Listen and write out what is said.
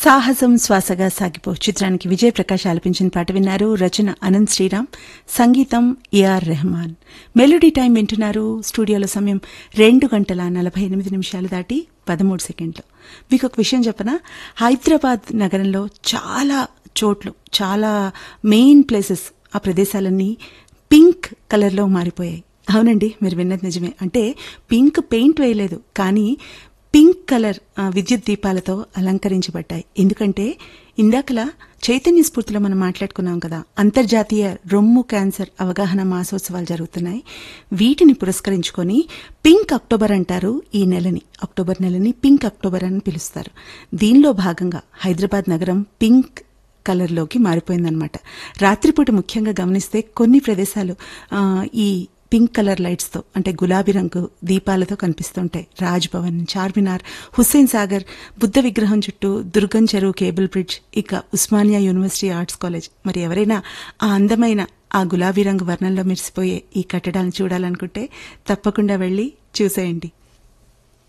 సాహసం శ్వాసగా సాగిపో చిత్రానికి విజయ్ ప్రకాష్ ఆలపించిన పాట విన్నారు రచన అనంత్ శ్రీరామ్ సంగీతం ఏఆర్ రెహమాన్ మెలోడీ టైం వింటున్నారు స్టూడియోలో సమయం రెండు గంటల నలభై ఎనిమిది నిమిషాలు దాటి పదమూడు సెకండ్లు మీకు ఒక విషయం చెప్పనా హైదరాబాద్ నగరంలో చాలా చోట్లు చాలా మెయిన్ ప్లేసెస్ ఆ ప్రదేశాలన్నీ పింక్ కలర్లో మారిపోయాయి అవునండి మీరు విన్నది నిజమే అంటే పింక్ పెయింట్ వేయలేదు కానీ పింక్ కలర్ ఆ, విద్యుత్ దీపాలతో అలంకరించబడ్డాయి ఎందుకంటే ఇందాకలా చైతన్య స్ఫూర్తిలో మనం మాట్లాడుకున్నాం కదా అంతర్జాతీయ రొమ్ము క్యాన్సర్ అవగాహన మాసోత్సవాలు జరుగుతున్నాయి వీటిని పురస్కరించుకొని పింక్ అక్టోబర్ అంటారు ఈ నెలని అక్టోబర్ నెలని పింక్ అక్టోబర్ అని పిలుస్తారు దీనిలో భాగంగా హైదరాబాద్ నగరం పింక్ కలర్లోకి మారిపోయిందనమాట రాత్రిపూట ముఖ్యంగా గమనిస్తే కొన్ని ప్రదేశాలు ఆ, ఈ పింక్ కలర్ లైట్స్తో అంటే గులాబీ రంగు దీపాలతో కనిపిస్తుంటాయి రాజ్ భవన్ చార్మినార్ హుస్సేన్ సాగర్ బుద్ధ విగ్రహం చుట్టూ దుర్గం చెరువు కేబుల్ బ్రిడ్జ్ ఇక ఉస్మానియా యూనివర్సిటీ ఆర్ట్స్ కాలేజ్ మరి ఎవరైనా ఆ అందమైన ఆ గులాబీ రంగు వర్ణంలో మెరిసిపోయే ఈ కట్టడాలను చూడాలనుకుంటే తప్పకుండా వెళ్ళి చూసేయండి